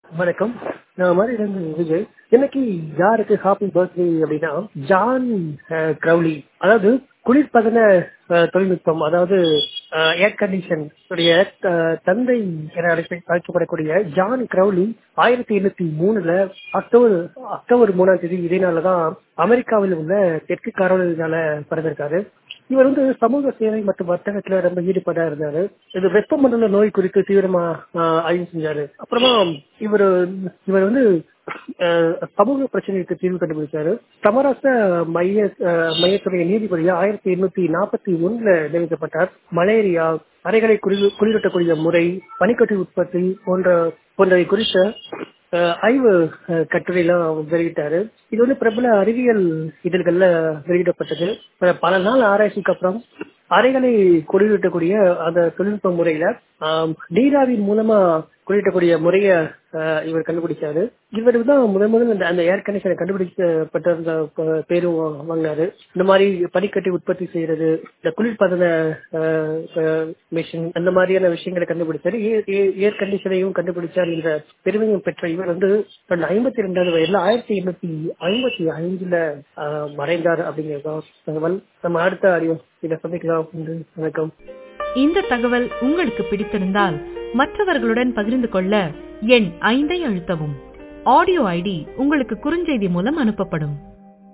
வணக்கம் நான் மாதிரி இருந்து விஜய் இன்னைக்கு யாருக்கு ஹாப்பி பர்த்டே அப்படின்னா ஜான் அஹ், கிரவுலி அதாவது குளிர்பதன அஹ், தொழில்நுட்பம் அதாவது ஏர் கண்டிஷன் உடைய அஹ், தந்தை என அழைக்க- அழைக்கப்படக்கூடிய ஜான் கிரவுலி ஆயிரத்தி எண்ணூத்தி மூணுல அக்டோபர் அக்டோபர் மூணாம் தேதி இதே நாள்ல தான் அமெரிக்காவில் உள்ள தெற்கு கரோலினால பிறந்திருக்காரு இவர் வந்து சமூக சேவை மற்றும் வர்த்தகத்துல ரொம்ப ஈடுபட்டா இருந்தாரு இது வெப்பமண்டல நோய் குறித்து தீவிரமா ஆஹ், ஆய்வு செஞ்சாரு அப்புறமா இவர் இவர் வந்து ஆஹ், சமூக பிரச்சனைக்கு தீர்வு கண்டுபிடிச்சாரு சமரச மைய ஆஹ், மையத்துடைய நீதிபதியா ஆயிரத்தி எண்ணூத்தி நாற்பத்தி ஒண்ணுல நியமிக்கப்பட்டார் மலேரியா அறைகளை குளிர் குளிரூட்டக்கூடிய முறை பனிக்கட்டி உற்பத்தி போன்ற போன்றவை குறித்த அஹ் ஆய்வு அஹ், கட்டுரையெல்லாம் வெளியிட்டாரு இது வந்து பிரபல அறிவியல் இதழ்கள்ல வெளியிடப்பட்டது அஹ் பல நாள் ஆராய்ச்சிக்கு அப்புறம் அறைகளை குளிரூட்டக்கூடிய அந்த தொழில்நுட்ப முறையில ஆம், நீராவின் மூலமா குளிரூட்டக்கூடிய முறைய அஹ், இவர் கண்டுபிடிச்சாரு இவர் தான் முதன் முதல் அந்த- அந்த ஏர் கண்டிஷனை கண்டுபிடிக்கப்பட்ட அந்த ப- பேரும் வா- வாங்கினாரு இந்த மாதிரி பனிக்கட்டி உற்பத்தி செய்யறது இந்த குளிர்பதன மிஷின் அந்த மாதிரியான விஷயங்களை கண்டுபிடிச்சாரு ஏர் கண்டிஷனையும் கண்டுபிடிச்சார் என்ற பெருமையும் பெற்ற இவர் வந்து தன் ஐம்பத்தி ரெண்டாவது வயதுல ஆயிரத்தி எண்ணூத்தி ஐம்பத்தி ஐந்துல ஆஹ், மறைந்தார் அப்படிங்கறதுதான் தகவல் நம்ம அடுத்த அறிவோம் இதை சந்திக்கலாம் நன்றி. வணக்கம் இந்த தகவல் உங்களுக்கு பிடித்திருந்தால் மற்றவர்களுடன் பகிர்ந்து கொள்ள எண் ஐந்தை அழுத்தவும் ஆடியோ ஐடி உங்களுக்கு குறுஞ்செய்தி மூலம் அனுப்பப்படும்